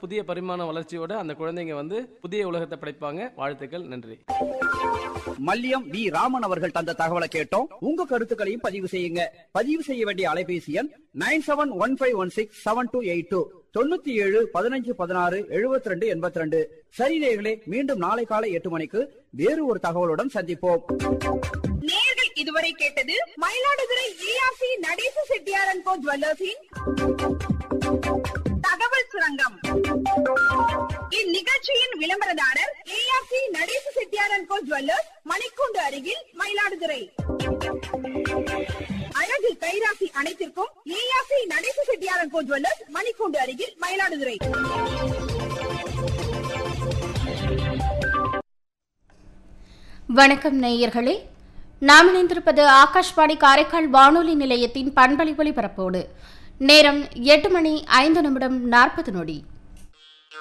புதிய பரிமாண வளர்ச்சியோட அந்த குழந்தைங்க வந்து புதிய உலகத்தை படைப்பாங்க வாழ்த்துக்கள் நன்றி மல்லியம் வி ராமன் அவர்கள் தந்த தகவலை கேட்டோம் உங்க கருத்துக்களையும் பதிவு செய்யுங்க பதிவு செய்ய வேண்டிய அலைபேசி எண் nine seven one five one six seven two eight two தொண்ணூத்தி ஏழு பதினஞ்சு பதினாறு எழுபத்தி ரெண்டு எண்பத்தி ரெண்டு சரி நேயர்களே மீண்டும் நாளை காலை எட்டு மணிக்கு வேறு ஒரு தகவலுடன் சந்திப்போம் நேர்கள் இதுவரை கேட்டது மயிலாடுதுறை ஏஆர்சி நடேச செட்டியார் அண்ட் கோ ஜுவல்லர்ஸின் தகவல் சுரங்கம் இந்நிகழ்ச்சியின் விளம்பரதாரர் ARC Natesa Chettiar and co jewellers மணிக்கூண்டு அருகில் மயிலாடுதுறை அழகு கைராசி அனைத்திற்கும் ARC Natesa Chettiar and co jewellers மணிக்கூண்டு அருகில் மயிலாடுதுறை வணக்கம் நேயர்களே நாம் இணைந்திருப்பது ஆகாஷ்வாணி காரைக்கால் வானொலி நிலையத்தின் பண்பலை ஒலிபரப்போடு நேரம் எட்டு மணி ஐந்து நிமிடம் நாற்பது நொடி